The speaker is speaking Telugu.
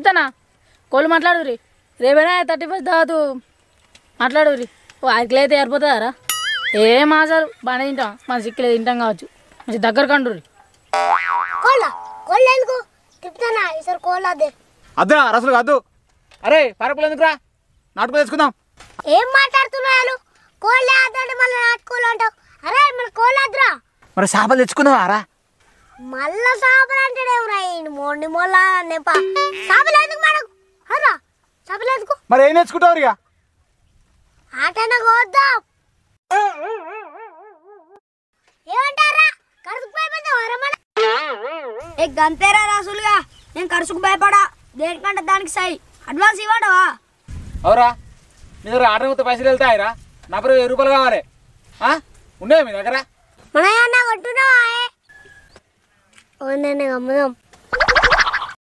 తిప్పుతానా కోళ్ళు మాట్లాడురి రేపైనా థర్టీ ఫస్ట్ దాదు మాట్లాడురి ఓ అరకిలో అయితే ఏరిపోతుందారా ఏం ఆశాలు బాగానే తింటాం మన సిక్కులేదు తింటాం కావచ్చు మంచి దగ్గర కండురి కోళ్ళ కోళ్ళ ఎందుకు తిప్పుతానా ఈసారి కోళ్ళ అదే అద్దురా రసలు అద్దు అరే పరపులు ఎందుకురా నాటుకు తెచ్చుకుందాం ఏం మాట్లాడుతున్నాడు కోళ్ళ ఆదంటే మళ్ళీ నాటుకోళ్ళు అంటావు అరే మన కోళ్ళ అద్దురా మరి చేపలు తెచ్చుకుందాం రా మళ్ళా చేపలు అంటాడేమరా ఈయన మొండి మొల్ల నెప చేపలు ఎందుకు మనకు అరా చేపలు ఎందుకు మరి ఏం తెచ్చుకుంటావు ఇక ఆటన కోద్దాం ఏమంటారా కడుపు భయపడతావరా మన ఏ గంతేరా రాసులుగా నేను ఖర్చుకు భయపడా దేనికంటే దానికి సై అడ్వాన్స్ ఇవ్వడవా అవురా మీ దగ్గర ఆర్డర్ కొత్త పైసలు వెళ్తాయిరా నా పేరు వెయ్యి రూపాయలు కావాలి ఆ? ఉన్నాయా మీ దగ్గర మన అన్న కొట్టున్నావా నేను అమ్ముదాం